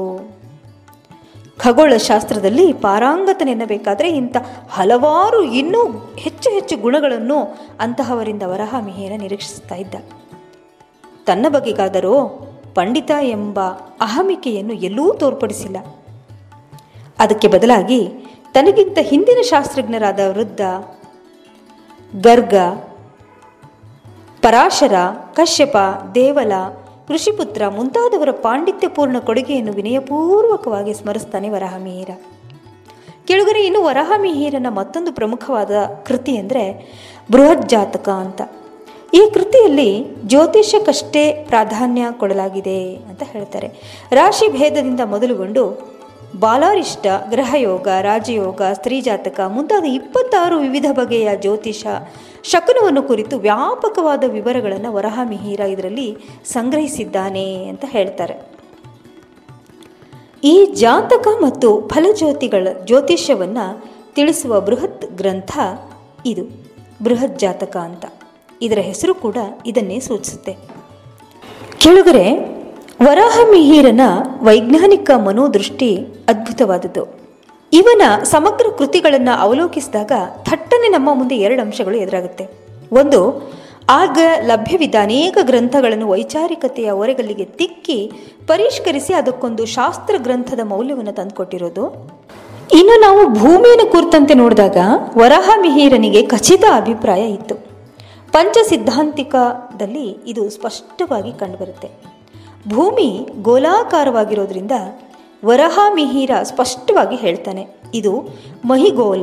ಖಗೋಳಶಾಸ್ತ್ರದಲ್ಲಿ ಪಾರಂಗತನೆನ್ನಬೇಕಾದರೆ ಇಂಥ ಹಲವಾರು ಇನ್ನೂ ಹೆಚ್ಚು ಹೆಚ್ಚು ಗುಣಗಳನ್ನು ಅಂತಹವರಿಂದ ವರಹ ಮಿಹಿರ ನಿರೀಕ್ಷಿಸ್ತಾ ಇದ್ದ ತನ್ನ ಬಗೆಗಾದರೂ ಪಂಡಿತ ಎಂಬ ಅಹಮಿಕೆಯನ್ನು ಎಲ್ಲೂ ತೋರ್ಪಡಿಸಿಲ್ಲ ಅದಕ್ಕೆ ಬದಲಾಗಿ ತನಗಿಂತ ಹಿಂದಿನ ಶಾಸ್ತ್ರಜ್ಞರಾದ ವೃದ್ಧ ಗರ್ಗ ಪರಾಶರ ಕಶ್ಯಪ ದೇವಲ ಋಷಿಪುತ್ರ ಮುಂತಾದವರ ಪಾಂಡಿತ್ಯಪೂರ್ಣ ಕೊಡುಗೆಯನ್ನು ವಿನಯಪೂರ್ವಕವಾಗಿ ಸ್ಮರಿಸ್ತಾನೆ ವರಹಮಿಹಿರ ಕೆಳಗರೆ ಇನ್ನು ವರಹಮಿಹಿರನ ಮತ್ತೊಂದು ಪ್ರಮುಖವಾದ ಕೃತಿ ಅಂದರೆ ಬೃಹತ್ ಜಾತಕ ಅಂತ ಈ ಕೃತಿಯಲ್ಲಿ ಜ್ಯೋತಿಷ್ಯಕ್ಕಷ್ಟೇ ಪ್ರಾಧಾನ್ಯ ಕೊಡಲಾಗಿದೆ ಅಂತ ಹೇಳ್ತಾರೆ ರಾಶಿ ಭೇದದಿಂದ ಮೊದಲುಗೊಂಡು ಬಾಲಾರಿಷ್ಟ ಗ್ರಹಯೋಗ ರಾಜಯೋಗ ಸ್ತ್ರೀಜಾತಕ ಮುಂತಾದ ಇಪ್ಪತ್ತಾರು ವಿವಿಧ ಬಗೆಯ ಜ್ಯೋತಿಷ ಶಕುನವನ್ನು ಕುರಿತು ವ್ಯಾಪಕವಾದ ವಿವರಗಳನ್ನು ವರಹಮಿಹಿರ ಇದರಲ್ಲಿ ಸಂಗ್ರಹಿಸಿದ್ದಾನೆ ಅಂತ ಹೇಳ್ತಾರೆ ಈ ಜಾತಕ ಮತ್ತು ಫಲಜ್ಯೋತಿಗಳ ಜ್ಯೋತಿಷ್ಯವನ್ನು ತಿಳಿಸುವ ಬೃಹತ್ ಗ್ರಂಥ ಇದು ಬೃಹತ್ ಜಾತಕ ಅಂತ ಇದರ ಹೆಸರು ಕೂಡ ಇದನ್ನೇ ಸೂಚಿಸುತ್ತೆ ಕೆಳಗರೆ ವರಾಹಮಿಹಿರನ ವೈಜ್ಞಾನಿಕ ಮನೋದೃಷ್ಟಿ ಅದ್ಭುತವಾದದ್ದು ಇವನ ಸಮಗ್ರ ಕೃತಿಗಳನ್ನು ಅವಲೋಕಿಸಿದಾಗ ಥಟ್ಟನೆ ನಮ್ಮ ಮುಂದೆ ಎರಡು ಅಂಶಗಳು ಎದುರಾಗುತ್ತೆ ಒಂದು ಆಗ ಲಭ್ಯವಿದ್ದ ಅನೇಕ ಗ್ರಂಥಗಳನ್ನು ವೈಚಾರಿಕತೆಯ ಒರೆಗಲ್ಲಿಗೆ ತಿಕ್ಕಿ ಪರಿಷ್ಕರಿಸಿ ಅದಕ್ಕೊಂದು ಶಾಸ್ತ್ರ ಗ್ರಂಥದ ಮೌಲ್ಯವನ್ನು ತಂದುಕೊಟ್ಟಿರೋದು ಇನ್ನು ನಾವು ಭೂಮಿಯನ್ನು ಕುರಿತಂತೆ ನೋಡಿದಾಗ ವರಹ ಮಿಹಿರನಿಗೆ ಖಚಿತ ಅಭಿಪ್ರಾಯ ಇತ್ತು ಪಂಚ ಸಿದ್ಧಾಂತಿಕದಲ್ಲಿ ಇದು ಸ್ಪಷ್ಟವಾಗಿ ಕಂಡುಬರುತ್ತೆ ಭೂಮಿ ಗೋಲಾಕಾರವಾಗಿರೋದ್ರಿಂದ ವರಹ ಮಿಹಿರ ಸ್ಪಷ್ಟವಾಗಿ ಹೇಳ್ತಾನೆ ಇದು ಮಹಿಗೋಲ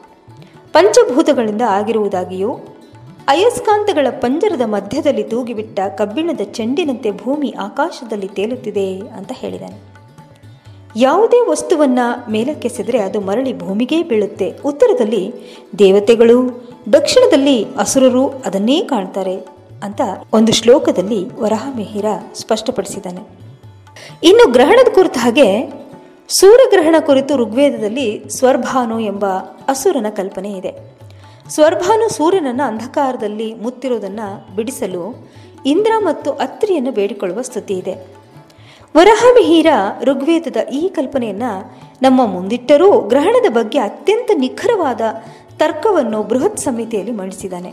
ಪಂಚಭೂತಗಳಿಂದ ಆಗಿರುವುದಾಗಿಯೂ ಅಯಸ್ಕಾಂತಗಳ ಪಂಜರದ ಮಧ್ಯದಲ್ಲಿ ತೂಗಿಬಿಟ್ಟ ಕಬ್ಬಿಣದ ಚೆಂಡಿನಂತೆ ಭೂಮಿ ಆಕಾಶದಲ್ಲಿ ತೇಲುತ್ತಿದೆ ಅಂತ ಹೇಳಿದ್ದಾನೆ ಯಾವುದೇ ವಸ್ತುವನ್ನ ಮೇಲಕ್ಕೆಸೆದರೆ ಅದು ಮರಳಿ ಭೂಮಿಗೇ ಬೀಳುತ್ತೆ ಉತ್ತರದಲ್ಲಿ ದೇವತೆಗಳು ದಕ್ಷಿಣದಲ್ಲಿ ಅಸುರರು ಅದನ್ನೇ ಕಾಣ್ತಾರೆ ಅಂತ ಒಂದು ಶ್ಲೋಕದಲ್ಲಿ ವರಹಮಿಹಿರ ಸ್ಪಷ್ಟಪಡಿಸಿದ್ದಾನೆ ಇನ್ನು ಗ್ರಹಣದ ಕುರಿತ ಹಾಗೆ ಸೂರ್ಯಗ್ರಹಣ ಕುರಿತು ಋಗ್ವೇದದಲ್ಲಿ ಸ್ವರ್ಭಾನು ಎಂಬ ಅಸುರನ ಕಲ್ಪನೆ ಇದೆ ಸ್ವರ್ಭಾನು ಸೂರ್ಯನನ್ನು ಅಂಧಕಾರದಲ್ಲಿ ಮುತ್ತಿರೋದನ್ನು ಬಿಡಿಸಲು ಇಂದ್ರ ಮತ್ತು ಅತ್ರಿಯನ್ನು ಬೇಡಿಕೊಳ್ಳುವ ಸ್ತುತಿ ಇದೆ ವರಹಮಿಹಿರ ಋಗ್ವೇದದ ಈ ಕಲ್ಪನೆಯನ್ನು ನಮ್ಮ ಮುಂದಿಟ್ಟರೂ ಗ್ರಹಣದ ಬಗ್ಗೆ ಅತ್ಯಂತ ನಿಖರವಾದ ತರ್ಕವನ್ನು ಬೃಹತ್ ಸಮಿತಿಯಲ್ಲಿ ಮಂಡಿಸಿದ್ದಾನೆ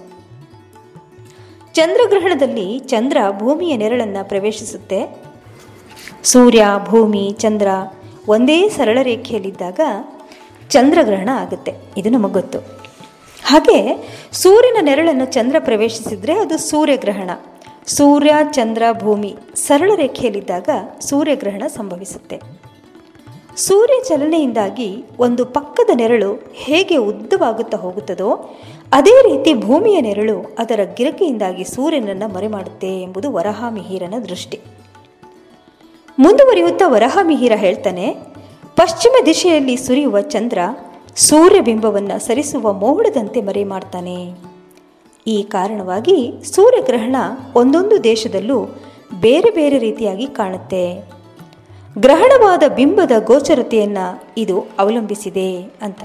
ಚಂದ್ರಗ್ರಹಣದಲ್ಲಿ ಚಂದ್ರ ಭೂಮಿಯ ನೆರಳನ್ನು ಪ್ರವೇಶಿಸುತ್ತೆ ಸೂರ್ಯ ಭೂಮಿ ಚಂದ್ರ ಒಂದೇ ಸರಳ ರೇಖೆಯಲ್ಲಿದ್ದಾಗ ಚಂದ್ರಗ್ರಹಣ ಆಗುತ್ತೆ ಇದು ನಮಗೆ ಗೊತ್ತು ಹಾಗೆ ಸೂರ್ಯನ ನೆರಳನ್ನು ಚಂದ್ರ ಪ್ರವೇಶಿಸಿದರೆ ಅದು ಸೂರ್ಯಗ್ರಹಣ ಸೂರ್ಯ ಚಂದ್ರ ಭೂಮಿ ಸರಳ ರೇಖೆಯಲ್ಲಿದ್ದಾಗ ಸೂರ್ಯಗ್ರಹಣ ಸಂಭವಿಸುತ್ತೆ ಸೂರ್ಯ ಚಲನೆಯಿಂದಾಗಿ ಒಂದು ಪಕ್ಕದ ನೆರಳು ಹೇಗೆ ಉದ್ದವಾಗುತ್ತಾ ಹೋಗುತ್ತದೋ ಅದೇ ರೀತಿ ಭೂಮಿಯ ನೆರಳು ಅದರ ಗಿರಕಿಯಿಂದಾಗಿ ಸೂರ್ಯನನ್ನು ಮರೆಮಾಡುತ್ತೆ ಎಂಬುದು ವರಹಾಮಿಹಿರನ ದೃಷ್ಟಿ ಮುಂದುವರಿಯುತ್ತಾ ವರಹಮಿಹಿರ ಹೇಳ್ತಾನೆ ಪಶ್ಚಿಮ ದಿಶೆಯಲ್ಲಿ ಸುರಿಯುವ ಚಂದ್ರ ಸೂರ್ಯಬಿಂಬವನ್ನು ಸರಿಸುವ ಮೋಡದಂತೆ ಮರೆ ಮಾಡ್ತಾನೆ ಈ ಕಾರಣವಾಗಿ ಸೂರ್ಯಗ್ರಹಣ ಒಂದೊಂದು ದೇಶದಲ್ಲೂ ಬೇರೆ ಬೇರೆ ರೀತಿಯಾಗಿ ಕಾಣುತ್ತೆ ಗ್ರಹಣವಾದ ಬಿಂಬದ ಗೋಚರತೆಯನ್ನು ಇದು ಅವಲಂಬಿಸಿದೆ ಅಂತ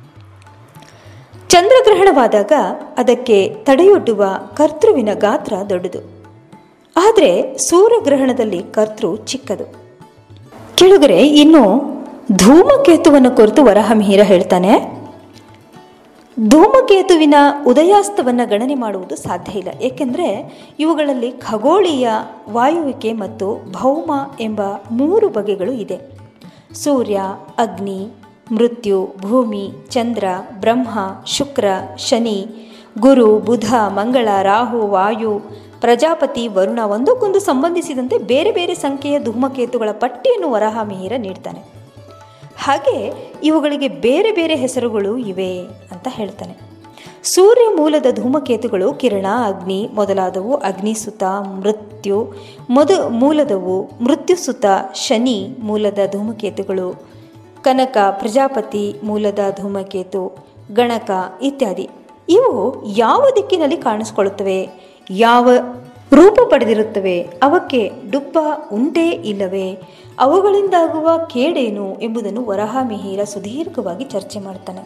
ಚಂದ್ರಗ್ರಹಣವಾದಾಗ ಅದಕ್ಕೆ ತಡೆಯೊಡ್ಡುವ ಕರ್ತೃವಿನ ಗಾತ್ರ ದೊಡ್ಡದು ಆದರೆ ಸೂರ್ಯಗ್ರಹಣದಲ್ಲಿ ಕರ್ತೃ ಚಿಕ್ಕದು ಕೆಳಗರೆ ಇನ್ನು ಧೂಮಕೇತುವನ್ನು ಕುರಿತು ವರಹಮಿಹಿರ ಹೇಳ್ತಾನೆ ಧೂಮಕೇತುವಿನ ಉದಯಾಸ್ತವನ್ನು ಗಣನೆ ಮಾಡುವುದು ಸಾಧ್ಯ ಇಲ್ಲ ಏಕೆಂದರೆ ಇವುಗಳಲ್ಲಿ ಖಗೋಳೀಯ ವಾಯುವಿಕೆ ಮತ್ತು ಭೌಮ ಎಂಬ ಮೂರು ಬಗೆಗಳು ಇದೆ ಸೂರ್ಯ ಅಗ್ನಿ ಮೃತ್ಯು ಭೂಮಿ ಚಂದ್ರ ಬ್ರಹ್ಮ ಶುಕ್ರ ಶನಿ ಗುರು ಬುಧ ಮಂಗಳ ರಾಹು ವಾಯು ಪ್ರಜಾಪತಿ ವರುಣ ಒಂದಕ್ಕೊಂದು ಸಂಬಂಧಿಸಿದಂತೆ ಬೇರೆ ಬೇರೆ ಸಂಖ್ಯೆಯ ಧೂಮಕೇತುಗಳ ಪಟ್ಟಿಯನ್ನು ವರಹಾಮಿಹಿರ ನೀಡ್ತಾನೆ ಹಾಗೆ ಇವುಗಳಿಗೆ ಬೇರೆ ಬೇರೆ ಹೆಸರುಗಳು ಇವೆ ಅಂತ ಹೇಳ್ತಾನೆ ಸೂರ್ಯ ಮೂಲದ ಧೂಮಕೇತುಗಳು ಕಿರಣ ಅಗ್ನಿ ಮೊದಲಾದವು ಅಗ್ನಿಸುತ ಮೃತ್ಯು ಮೊದ ಮೂಲದವು ಮೃತ್ಯುಸುತ ಶನಿ ಮೂಲದ ಧೂಮಕೇತುಗಳು ಕನಕ ಪ್ರಜಾಪತಿ ಮೂಲದ ಧೂಮಕೇತು ಗಣಕ ಇತ್ಯಾದಿ ಇವು ಯಾವ ದಿಕ್ಕಿನಲ್ಲಿ ಕಾಣಿಸ್ಕೊಳ್ಳುತ್ತವೆ ಯಾವ ರೂಪ ಪಡೆದಿರುತ್ತವೆ ಅವಕ್ಕೆ ಡುಬ್ಬ ಉಂಟೇ ಇಲ್ಲವೇ ಅವುಗಳಿಂದಾಗುವ ಕೇಡೇನು ಎಂಬುದನ್ನು ವರಹಾಮಿಹಿರ ಸುದೀರ್ಘವಾಗಿ ಚರ್ಚೆ ಮಾಡ್ತಾನೆ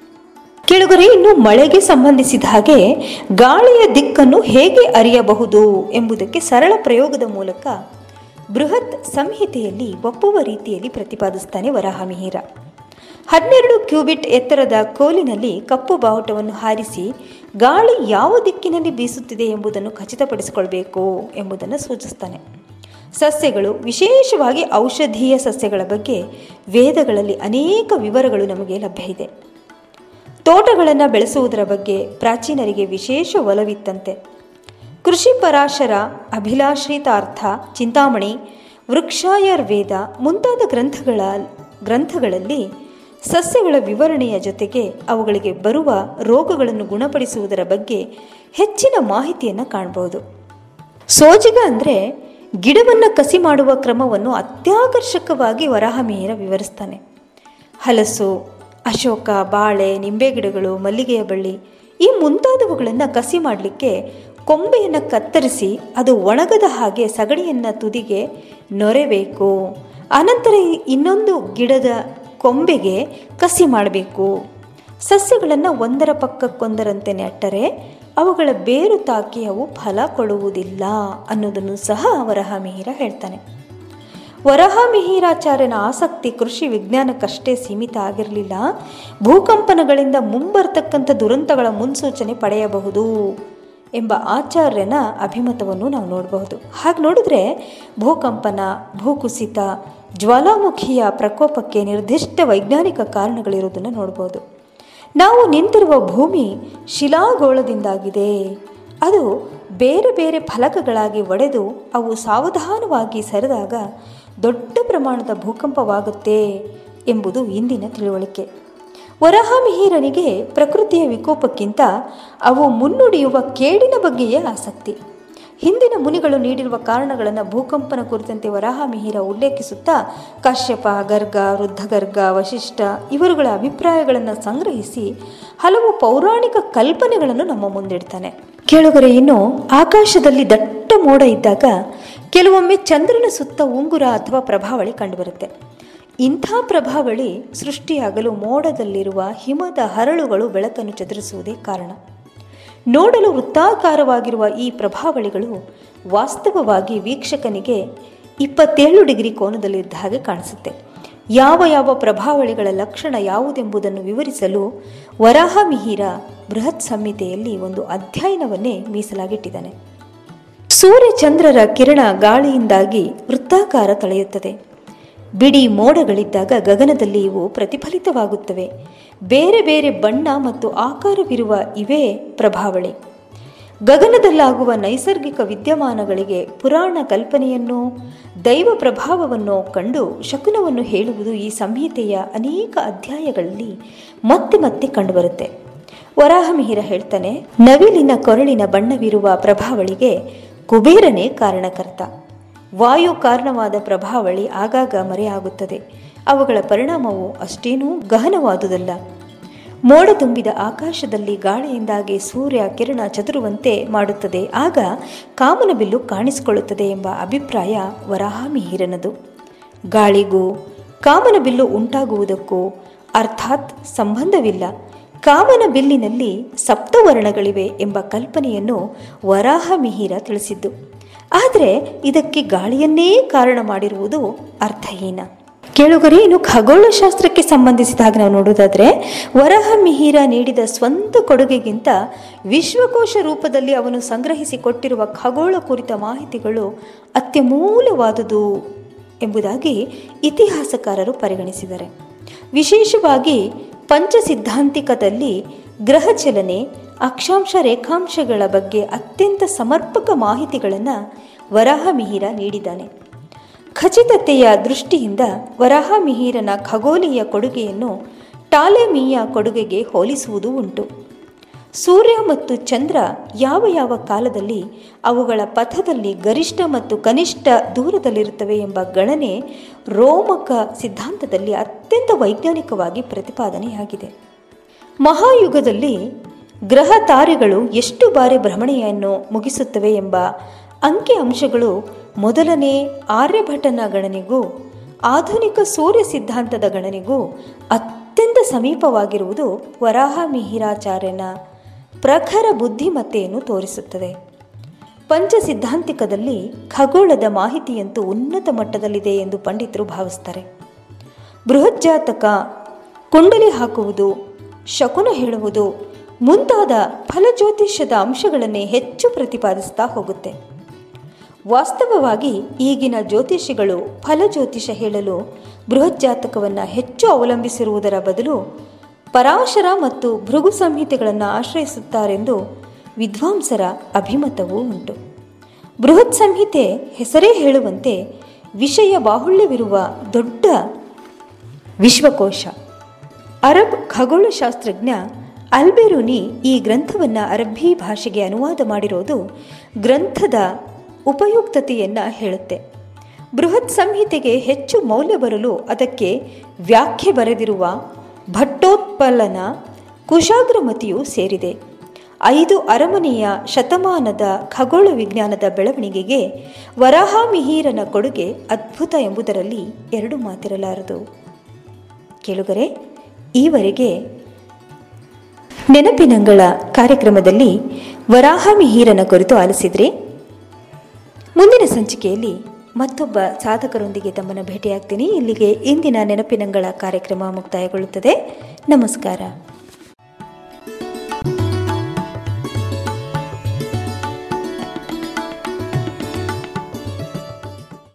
ಕೆಳಗರೆ ಇನ್ನು ಮಳೆಗೆ ಸಂಬಂಧಿಸಿದ ಹಾಗೆ ಗಾಳಿಯ ದಿಕ್ಕನ್ನು ಹೇಗೆ ಅರಿಯಬಹುದು ಎಂಬುದಕ್ಕೆ ಸರಳ ಪ್ರಯೋಗದ ಮೂಲಕ ಬೃಹತ್ ಸಂಹಿತೆಯಲ್ಲಿ ಒಪ್ಪುವ ರೀತಿಯಲ್ಲಿ ಪ್ರತಿಪಾದಿಸ್ತಾನೆ ವರಹಮಿಹಿರ ಹನ್ನೆರಡು ಕ್ಯೂಬಿಟ್ ಎತ್ತರದ ಕೋಲಿನಲ್ಲಿ ಕಪ್ಪು ಬಾವುಟವನ್ನು ಹಾರಿಸಿ ಗಾಳಿ ಯಾವ ದಿಕ್ಕಿನಲ್ಲಿ ಬೀಸುತ್ತಿದೆ ಎಂಬುದನ್ನು ಖಚಿತಪಡಿಸಿಕೊಳ್ಬೇಕು ಎಂಬುದನ್ನು ಸೂಚಿಸ್ತಾನೆ ಸಸ್ಯಗಳು ವಿಶೇಷವಾಗಿ ಔಷಧೀಯ ಸಸ್ಯಗಳ ಬಗ್ಗೆ ವೇದಗಳಲ್ಲಿ ಅನೇಕ ವಿವರಗಳು ನಮಗೆ ಲಭ್ಯ ಇದೆ ತೋಟಗಳನ್ನು ಬೆಳೆಸುವುದರ ಬಗ್ಗೆ ಪ್ರಾಚೀನರಿಗೆ ವಿಶೇಷ ಒಲವಿತ್ತಂತೆ ಕೃಷಿ ಪರಾಶರ ಅಭಿಲಾಷಿತಾರ್ಥ ಚಿಂತಾಮಣಿ ವೃಕ್ಷಾಯರ್ವೇದ ಮುಂತಾದ ಗ್ರಂಥಗಳ ಗ್ರಂಥಗಳಲ್ಲಿ ಸಸ್ಯಗಳ ವಿವರಣೆಯ ಜೊತೆಗೆ ಅವುಗಳಿಗೆ ಬರುವ ರೋಗಗಳನ್ನು ಗುಣಪಡಿಸುವುದರ ಬಗ್ಗೆ ಹೆಚ್ಚಿನ ಮಾಹಿತಿಯನ್ನು ಕಾಣಬಹುದು ಸೋಜಿಗ ಅಂದರೆ ಗಿಡವನ್ನು ಕಸಿ ಮಾಡುವ ಕ್ರಮವನ್ನು ಅತ್ಯಾಕರ್ಷಕವಾಗಿ ವರಾಹಮಿಹಿರ ವಿವರಿಸ್ತಾನೆ ಹಲಸು ಅಶೋಕ ಬಾಳೆ ನಿಂಬೆ ಗಿಡಗಳು ಮಲ್ಲಿಗೆಯ ಬಳ್ಳಿ ಈ ಮುಂತಾದವುಗಳನ್ನು ಕಸಿ ಮಾಡಲಿಕ್ಕೆ ಕೊಂಬೆಯನ್ನು ಕತ್ತರಿಸಿ ಅದು ಒಣಗದ ಹಾಗೆ ಸಗಣಿಯನ್ನು ತುದಿಗೆ ನೊರೆಬೇಕು ಅನಂತರ ಇನ್ನೊಂದು ಗಿಡದ ಕೊಂಬೆಗೆ ಕಸಿ ಮಾಡಬೇಕು ಸಸ್ಯಗಳನ್ನು ಒಂದರ ಪಕ್ಕಕ್ಕೊಂದರಂತೆ ನೆಟ್ಟರೆ ಅವುಗಳ ಬೇರು ತಾಕಿ ಅವು ಫಲ ಕೊಡುವುದಿಲ್ಲ ಅನ್ನೋದನ್ನು ಸಹ ವರಹಮಿಹಿರ ಹೇಳ್ತಾನೆ ವರಹಮಿಹಿರಾಚಾರ್ಯನ ಆಸಕ್ತಿ ಕೃಷಿ ವಿಜ್ಞಾನಕ್ಕಷ್ಟೇ ಸೀಮಿತ ಆಗಿರಲಿಲ್ಲ ಭೂಕಂಪನಗಳಿಂದ ಮುಂಬರ್ತಕ್ಕಂಥ ದುರಂತಗಳ ಮುನ್ಸೂಚನೆ ಪಡೆಯಬಹುದು ಎಂಬ ಆಚಾರ್ಯನ ಅಭಿಮತವನ್ನು ನಾವು ನೋಡಬಹುದು ಹಾಗೆ ನೋಡಿದ್ರೆ ಭೂಕಂಪನ ಭೂಕುಸಿತ ಜ್ವಾಲಾಮುಖಿಯ ಪ್ರಕೋಪಕ್ಕೆ ನಿರ್ದಿಷ್ಟ ವೈಜ್ಞಾನಿಕ ಕಾರಣಗಳಿರುವುದನ್ನು ನೋಡ್ಬೋದು ನಾವು ನಿಂತಿರುವ ಭೂಮಿ ಶಿಲಾಗೋಳದಿಂದಾಗಿದೆ ಅದು ಬೇರೆ ಬೇರೆ ಫಲಕಗಳಾಗಿ ಒಡೆದು ಅವು ಸಾವಧಾನವಾಗಿ ಸರಿದಾಗ ದೊಡ್ಡ ಪ್ರಮಾಣದ ಭೂಕಂಪವಾಗುತ್ತೆ ಎಂಬುದು ಇಂದಿನ ತಿಳುವಳಿಕೆ ವರಹಮಿಹಿರನಿಗೆ ಪ್ರಕೃತಿಯ ವಿಕೋಪಕ್ಕಿಂತ ಅವು ಮುನ್ನುಡಿಯುವ ಕೇಡಿನ ಬಗ್ಗೆಯೇ ಆಸಕ್ತಿ ಹಿಂದಿನ ಮುನಿಗಳು ನೀಡಿರುವ ಕಾರಣಗಳನ್ನು ಭೂಕಂಪನ ಕುರಿತಂತೆ ವರಾಹಮಿಹಿರ ಉಲ್ಲೇಖಿಸುತ್ತಾ ಕಾಶ್ಯಪ ಗರ್ಗ ವೃದ್ಧಗರ್ಗ ವಶಿಷ್ಠ ಇವರುಗಳ ಅಭಿಪ್ರಾಯಗಳನ್ನು ಸಂಗ್ರಹಿಸಿ ಹಲವು ಪೌರಾಣಿಕ ಕಲ್ಪನೆಗಳನ್ನು ನಮ್ಮ ಮುಂದಿಡ್ತಾನೆ ಕೇಳುಗರೆ ಇನ್ನು ಆಕಾಶದಲ್ಲಿ ದಟ್ಟ ಮೋಡ ಇದ್ದಾಗ ಕೆಲವೊಮ್ಮೆ ಚಂದ್ರನ ಸುತ್ತ ಉಂಗುರ ಅಥವಾ ಪ್ರಭಾವಳಿ ಕಂಡುಬರುತ್ತೆ ಇಂಥ ಪ್ರಭಾವಳಿ ಸೃಷ್ಟಿಯಾಗಲು ಮೋಡದಲ್ಲಿರುವ ಹಿಮದ ಹರಳುಗಳು ಬೆಳಕನ್ನು ಚದುರಿಸುವುದೇ ಕಾರಣ ನೋಡಲು ವೃತ್ತಾಕಾರವಾಗಿರುವ ಈ ಪ್ರಭಾವಳಿಗಳು ವಾಸ್ತವವಾಗಿ ವೀಕ್ಷಕನಿಗೆ ಇಪ್ಪತ್ತೇಳು ಡಿಗ್ರಿ ಕೋನದಲ್ಲಿದ್ದ ಹಾಗೆ ಕಾಣಿಸುತ್ತೆ ಯಾವ ಯಾವ ಪ್ರಭಾವಳಿಗಳ ಲಕ್ಷಣ ಯಾವುದೆಂಬುದನ್ನು ವಿವರಿಸಲು ವರಾಹಮಿಹಿರ ಬೃಹತ್ ಸಂಹಿತೆಯಲ್ಲಿ ಒಂದು ಅಧ್ಯಯನವನ್ನೇ ಮೀಸಲಾಗಿಟ್ಟಿದ್ದಾನೆ ಸೂರ್ಯಚಂದ್ರರ ಕಿರಣ ಗಾಳಿಯಿಂದಾಗಿ ವೃತ್ತಾಕಾರ ತಳೆಯುತ್ತದೆ ಬಿಡಿ ಮೋಡಗಳಿದ್ದಾಗ ಗಗನದಲ್ಲಿ ಇವು ಪ್ರತಿಫಲಿತವಾಗುತ್ತವೆ ಬೇರೆ ಬೇರೆ ಬಣ್ಣ ಮತ್ತು ಆಕಾರವಿರುವ ಇವೇ ಪ್ರಭಾವಳಿ ಗಗನದಲ್ಲಾಗುವ ನೈಸರ್ಗಿಕ ವಿದ್ಯಮಾನಗಳಿಗೆ ಪುರಾಣ ಕಲ್ಪನೆಯನ್ನು ದೈವ ಪ್ರಭಾವವನ್ನು ಕಂಡು ಶಕುನವನ್ನು ಹೇಳುವುದು ಈ ಸಂಹಿತೆಯ ಅನೇಕ ಅಧ್ಯಾಯಗಳಲ್ಲಿ ಮತ್ತೆ ಮತ್ತೆ ಕಂಡುಬರುತ್ತೆ ವರಾಹಮಿಹಿರ ಹೇಳ್ತಾನೆ ನವಿಲಿನ ಕೊರಳಿನ ಬಣ್ಣವಿರುವ ಪ್ರಭಾವಳಿಗೆ ಕುಬೇರನೇ ಕಾರಣಕರ್ತ ವಾಯು ಕಾರಣವಾದ ಪ್ರಭಾವಳಿ ಆಗಾಗ ಮರೆಯಾಗುತ್ತದೆ ಅವುಗಳ ಪರಿಣಾಮವು ಅಷ್ಟೇನೂ ಗಹನವಾದುದಲ್ಲ ಮೋಡ ತುಂಬಿದ ಆಕಾಶದಲ್ಲಿ ಗಾಳಿಯಿಂದಾಗಿ ಸೂರ್ಯ ಕಿರಣ ಚದುರುವಂತೆ ಮಾಡುತ್ತದೆ ಆಗ ಕಾಮನಬಿಲ್ಲು ಕಾಣಿಸಿಕೊಳ್ಳುತ್ತದೆ ಎಂಬ ಅಭಿಪ್ರಾಯ ವರಾಹಮಿಹಿರನದು ಗಾಳಿಗೂ ಕಾಮನಬಿಲ್ಲು ಉಂಟಾಗುವುದಕ್ಕೂ ಅರ್ಥಾತ್ ಸಂಬಂಧವಿಲ್ಲ ಕಾಮನ ಬಿಲ್ಲಿನಲ್ಲಿ ಸಪ್ತವರ್ಣಗಳಿವೆ ಎಂಬ ಕಲ್ಪನೆಯನ್ನು ವರಾಹಮಿಹಿರ ತಿಳಿಸಿದ್ದು ಆದರೆ ಇದಕ್ಕೆ ಗಾಳಿಯನ್ನೇ ಕಾರಣ ಮಾಡಿರುವುದು ಅರ್ಥಹೀನ ಕೇಳುಗರೆ ಇನ್ನು ಖಗೋಳಶಾಸ್ತ್ರಕ್ಕೆ ಸಂಬಂಧಿಸಿದ ಹಾಗೆ ನಾವು ನೋಡೋದಾದ್ರೆ ವರಹ ಮಿಹಿರ ನೀಡಿದ ಸ್ವಂತ ಕೊಡುಗೆಗಿಂತ ವಿಶ್ವಕೋಶ ರೂಪದಲ್ಲಿ ಅವನು ಸಂಗ್ರಹಿಸಿ ಕೊಟ್ಟಿರುವ ಖಗೋಳ ಕುರಿತ ಮಾಹಿತಿಗಳು ಅತ್ಯಮೂಲ್ಯವಾದುದು ಎಂಬುದಾಗಿ ಇತಿಹಾಸಕಾರರು ಪರಿಗಣಿಸಿದ್ದಾರೆ ವಿಶೇಷವಾಗಿ ಪಂಚಸಿದ್ಧಾಂತಿಕದಲ್ಲಿ ಗ್ರಹ ಚಲನೆ ಅಕ್ಷಾಂಶ ರೇಖಾಂಶಗಳ ಬಗ್ಗೆ ಅತ್ಯಂತ ಸಮರ್ಪಕ ಮಾಹಿತಿಗಳನ್ನು ವರಾಹಮಿಹಿರ ನೀಡಿದ್ದಾನೆ ಖಚಿತತೆಯ ದೃಷ್ಟಿಯಿಂದ ವರಾಹಮಿಹಿರನ ಖಗೋಲೀಯ ಕೊಡುಗೆಯನ್ನು ಟಾಲೆಮೀಯ ಕೊಡುಗೆಗೆ ಹೋಲಿಸುವುದು ಉಂಟು ಸೂರ್ಯ ಮತ್ತು ಚಂದ್ರ ಯಾವ ಯಾವ ಕಾಲದಲ್ಲಿ ಅವುಗಳ ಪಥದಲ್ಲಿ ಗರಿಷ್ಠ ಮತ್ತು ಕನಿಷ್ಠ ದೂರದಲ್ಲಿರುತ್ತವೆ ಎಂಬ ಗಣನೆ ರೋಮಕ ಸಿದ್ಧಾಂತದಲ್ಲಿ ಅತ್ಯಂತ ವೈಜ್ಞಾನಿಕವಾಗಿ ಪ್ರತಿಪಾದನೆಯಾಗಿದೆ ಮಹಾಯುಗದಲ್ಲಿ ಗ್ರಹ ತಾರೆಗಳು ಎಷ್ಟು ಬಾರಿ ಭ್ರಮಣೆಯನ್ನು ಮುಗಿಸುತ್ತವೆ ಎಂಬ ಅಂಕಿ ಅಂಶಗಳು ಮೊದಲನೇ ಆರ್ಯಭಟನ ಗಣನೆಗೂ ಆಧುನಿಕ ಸೂರ್ಯ ಸಿದ್ಧಾಂತದ ಗಣನೆಗೂ ಅತ್ಯಂತ ಸಮೀಪವಾಗಿರುವುದು ವರಾಹ ಮಿಹಿರಾಚಾರ್ಯನ ಪ್ರಖರ ಬುದ್ಧಿಮತ್ತೆಯನ್ನು ತೋರಿಸುತ್ತದೆ ಪಂಚ ಸಿದ್ಧಾಂತಿಕದಲ್ಲಿ ಖಗೋಳದ ಮಾಹಿತಿಯಂತೂ ಉನ್ನತ ಮಟ್ಟದಲ್ಲಿದೆ ಎಂದು ಪಂಡಿತರು ಭಾವಿಸ್ತಾರೆ ಬೃಹಜ್ಜಾತಕ ಕುಂಡಲಿ ಹಾಕುವುದು ಶಕುನ ಹೇಳುವುದು ಮುಂತಾದ ಫಲಜ್ಯೋತಿಷ್ಯದ ಅಂಶಗಳನ್ನೇ ಹೆಚ್ಚು ಪ್ರತಿಪಾದಿಸ್ತಾ ಹೋಗುತ್ತೆ ವಾಸ್ತವವಾಗಿ ಈಗಿನ ಜ್ಯೋತಿಷಿಗಳು ಫಲಜ್ಯೋತಿಷ ಹೇಳಲು ಬೃಹಜ್ಜಾತಕವನ್ನು ಹೆಚ್ಚು ಅವಲಂಬಿಸಿರುವುದರ ಬದಲು ಪರಾಶರ ಮತ್ತು ಭೃಗು ಸಂಹಿತೆಗಳನ್ನು ಆಶ್ರಯಿಸುತ್ತಾರೆಂದು ವಿದ್ವಾಂಸರ ಅಭಿಮತವೂ ಉಂಟು ಬೃಹತ್ ಸಂಹಿತೆ ಹೆಸರೇ ಹೇಳುವಂತೆ ವಿಷಯ ಬಾಹುಳ್ಯವಿರುವ ದೊಡ್ಡ ವಿಶ್ವಕೋಶ ಅರಬ್ ಖಗೋಳಶಾಸ್ತ್ರಜ್ಞ ಅಲ್ಬೆರುನಿ ಈ ಗ್ರಂಥವನ್ನು ಅರಬ್ಬಿ ಭಾಷೆಗೆ ಅನುವಾದ ಮಾಡಿರೋದು ಗ್ರಂಥದ ಉಪಯುಕ್ತತೆಯನ್ನು ಹೇಳುತ್ತೆ ಬೃಹತ್ ಸಂಹಿತೆಗೆ ಹೆಚ್ಚು ಮೌಲ್ಯ ಬರಲು ಅದಕ್ಕೆ ವ್ಯಾಖ್ಯೆ ಬರೆದಿರುವ ಭಟ್ಟೋತ್ಪಲನ ಕುಶಾಗ್ರಮತಿಯು ಸೇರಿದೆ ಐದು ಅರಮನೆಯ ಶತಮಾನದ ಖಗೋಳ ವಿಜ್ಞಾನದ ಬೆಳವಣಿಗೆಗೆ ವರಾಹಮಿಹಿರನ ಕೊಡುಗೆ ಅದ್ಭುತ ಎಂಬುದರಲ್ಲಿ ಎರಡು ಮಾತಿರಲಾರದು ಕೇಳುಗರೆ ಈವರೆಗೆ ನೆನಪಿನಂಗಳ ಕಾರ್ಯಕ್ರಮದಲ್ಲಿ ವರಾಹಮಿಹಿರನ ಕುರಿತು ಆಲಿಸಿದ್ರಿ ಮುಂದಿನ ಸಂಚಿಕೆಯಲ್ಲಿ ಮತ್ತೊಬ್ಬ ಸಾಧಕರೊಂದಿಗೆ ತಮ್ಮನ್ನು ಭೇಟಿಯಾಗ್ತೀನಿ ಇಲ್ಲಿಗೆ ಇಂದಿನ ನೆನಪಿನಂಗಳ ಕಾರ್ಯಕ್ರಮ ಮುಕ್ತಾಯಗೊಳ್ಳುತ್ತದೆ ನಮಸ್ಕಾರ